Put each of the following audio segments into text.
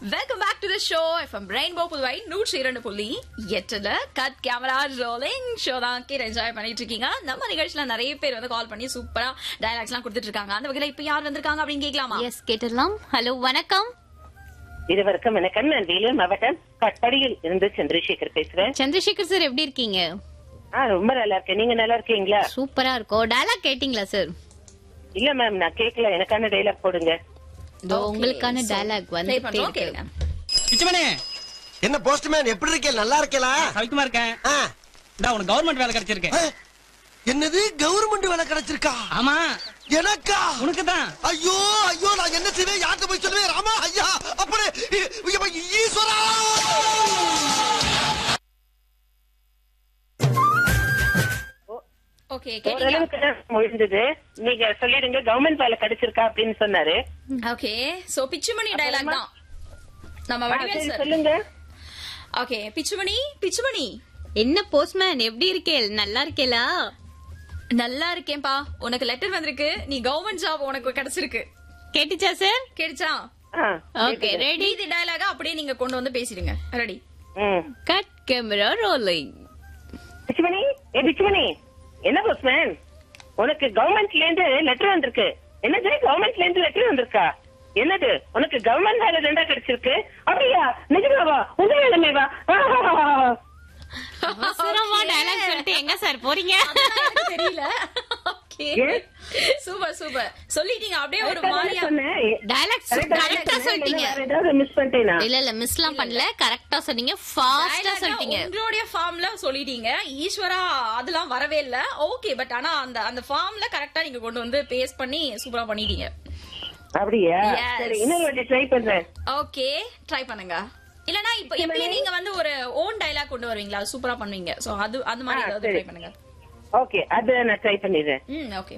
Welcome back to the show FM rainbow Puduvai நூற்றி இரண்டு புள்ளி எட்டுல கட் கேமரா ரோலிங் ஷோ தான் கீழே என்ஜாய் பண்ணிட்டு இருக்கீங்க நம்ம நிகழ்ச்சியில நிறைய பேர் வந்து கால் பண்ணி சூப்பரா டயலாக்ஸ் எல்லாம் கொடுத்துட்டு இருக்காங்க அந்த வகையில இப்ப யார் வந்திருக்காங்க அப்படின்னு கேட்கலாமா எஸ் கேட்டுடலாம் ஹலோ வணக்கம் இருவருக்கும் வணக்கம் நான் வேலூர் மாவட்டம் கட்படியில் இருந்து சந்திரசேகர் பேசுறேன் சந்திரசேகர் சார் எப்படி இருக்கீங்க ஆ ரொம்ப நல்லா இருக்கேன் நீங்க நல்லா இருக்கீங்களா சூப்பரா இருக்கும் டயலாக் கேட்டிங்களா சார் இல்ல மேம் நான் கேட்கல எனக்கான டைலாக் போடுங்க இதோ உங்களுக்கான டயலாக் ப்ளே வந்து பண்றோம் கேளுங்க பிச்சமணி என்ன போஸ்ட்மேன் எப்படி இருக்கே நல்லா இருக்கேலா சவிக்குமா இருக்கேன் ஆ, இந்தா உனக்கு கவர்மெண்ட் வேலை கிடைச்சிருக்கு ஆ, என்னது கவர்மெண்ட் வேலை கிடைச்சிருக்கா ஆமா எனக்கா உனக்கு தான் ஐயோ ஐயோ நான் என்ன செய்வேன் யார்கிட்ட போய் சொல்லுவேன் ராமா ஐயா அப்படி இ- இ- ஈஸ்வரா ஓகே கேட்டீங்க ஓரளவுக்கு தான் முடிந்தது நீங்க சொல்லிடுங்க கவர்மெண்ட் வேலை கிடைச்சிருக்கா அப்படின்னு சொன்னாரு ஓகே சோ பிச்சுமணி டயலாக் தான் நம்ம ஆ, வடிவேல் சரி, சார் சொல்லுங்க ஓகே பிச்சுமணி பிச்சுமணி என்ன போஸ்ட்மேன் எப்படி இருக்கேள் நல்லா இருக்கேலா நல்லா இருக்கேன்பா உனக்கு லெட்டர் வந்திருக்கு நீ கவர்மெண்ட் ஜாப் உனக்கு கிடைச்சிருக்கு கேட்டுச்சா சார் கேடுச்சா ஆ, ஓகே ரெடி மீதி டயலாக அப்படியே நீங்க கொண்டு வந்து பேசிடுங்க ரெடி ம். கட் கேமரா ரோலிங் பிச்சுமணி ஏ பிச்சுமணி என்ன போஸ்ட்மேன் உனக்கு கவர்மெண்ட்ல இருந்து லெட்டர் வந்திருக்கு என்னது கவர்மெண்ட்ல இருந்து லெட்டர் வந்திருக்கா என்னது உனக்கு கவர்மெண்ட் வேலை ரெண்டா கிடைச்சிருக்கு அப்படியா நிஜமாவா உங்க வேலைமேவா அவசரமா டயலாக் சொல்லிட்டு எங்க சார் போறீங்க அதெல்லாம் எனக்கு தெரியல ஓகே ஏன்? சூப்பர் சூப்பர் சொல்லிட்டீங்க அப்படியே ஒரு மாதிரியா சொன்னேன் டயலாக் கரெக்டா சொல்லிட்டீங்க வேற ஏதாவது மிஸ் பண்ணிட்டேனா இல்ல இல்ல மிஸ்லாம் பண்ணல கரெக்டா சொன்னீங்க ஃபாஸ்டா dialogue சொல்லிட்டீங்க உங்களுடைய ஃபார்ம்ல சொல்லிட்டீங்க ஈஸ்வரா அதெல்லாம் வரவே இல்ல ஓகே பட் ஆனா அந்த அந்த ஃபார்ம்ல கரெக்டா நீங்க கொண்டு வந்து பேஸ்ட் பண்ணி சூப்பரா பண்ணிட்டீங்க அப்படியா Yes. சரி இன்னொரு வாட்டி ட்ரை பண்றேன் ஓகே ட்ரை பண்ணுங்க இல்லனா இப்ப எப்பயும் நீங்க வந்து ஒரு ஓன் டயலாக் கொண்டு வருவீங்களா அது சூப்பரா பண்ணுவீங்க சோ அது அந்த மாதிரி ஆ, ஏதாவது சரி. ட்ரை பண்ணுங்க ஓகே அது நான் ட்ரை பண்ணிடுறேன் ம் ஓகே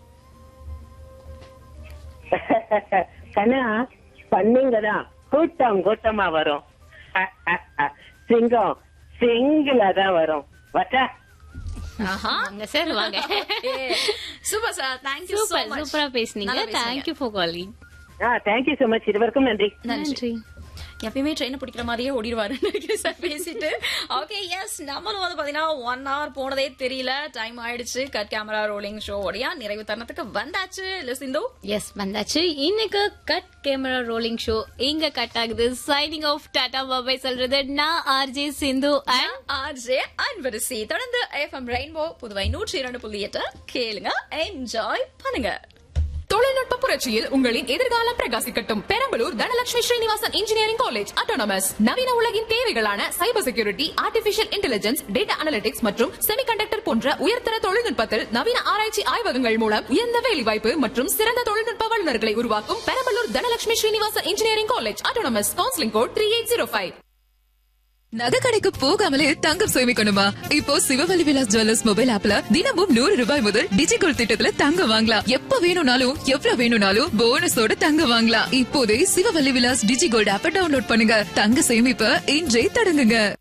கண்ணா பண்ணுங்கதான் கூட்டம் கூட்டமா வரும் சிங்கம் சிங்கிளா தான் வரும் வட்டா ஆஹா வாங்க சார் வாங்க super sir thank you so super much சூப்பரா பேசுனீங்க thank you for calling ah thank you so much இருவருக்கும் நன்றி நன்றி எப்பயுமே ட்ரெயின் பிடிக்கிற மாதிரியே ஓடிடுவாரு நினைக்கிறேன் சார் பேசிட்டு ஓகே எஸ் நம்மளும் வந்து பாத்தீங்கன்னா ஒன் ஹவர் போனதே தெரியல டைம் ஆயிடுச்சு கட் கேமரா ரோலிங் ஷோ உடைய நிறைவு தருணத்துக்கு வந்தாச்சு இல்ல சிந்து எஸ் வந்தாச்சு இன்னைக்கு கட் கேமரா ரோலிங் ஷோ இங்க கட் ஆகுது சைனிங் ஆஃப் டாடா பாபாய் சொல்றது நான் RJ Sindhu and RJ Anbarasi தொடர்ந்து எஃப்எம் ரெயின்போ புதுவை நூற்றி இரண்டு புள்ளி எட்டு கேளுங்க என்ஜாய் பண்ணுங்க தொழில்நுட்ப புரட்சியில் உங்களின் எதிர்காலம் பிரகாசிக்கட்டும் Perambalur Dhanalakshmi Srinivasan engineering college autonomous நவீன உலகின் தேவைகளான cyber security artificial intelligence data analytics மற்றும் செமிகண்டக்டர் போன்ற உயர்தர தொழில்நுட்பத்தில் நவீன ஆராய்ச்சி ஆய்வகங்கள் மூலம் உயர்ந்த வேலைவாய்ப்பு மற்றும் சிறந்த தொழில்நுட்ப வல்லுநர்களை உருவாக்கும் Perambalur Dhanalakshmi Srinivasan engineering college autonomous counselling code three eight zero five நகை கடைக்கு போகாமலே தங்கம் சேமிக்கணுமா இப்போ சிவவலி விலாஸ் ஜுவல்லர்ஸ் மொபைல் ஆப்ல தினமும் நூறு ரூபாய் முதல் டிஜிகோல் திட்டத்துல தங்கம் வாங்கலாம் எப்ப வேணும்னாலும் எவ்வளவு வேணும்னாலும் போனஸோட தங்கம் வாங்கலாம் இப்போதே சிவவல்லி விலாஸ் டிஜிகோல்ட் ஆப்ப டவுன்லோட் பண்ணுங்க தங்க சேமிப்ப இன்றே தொடங்குங்க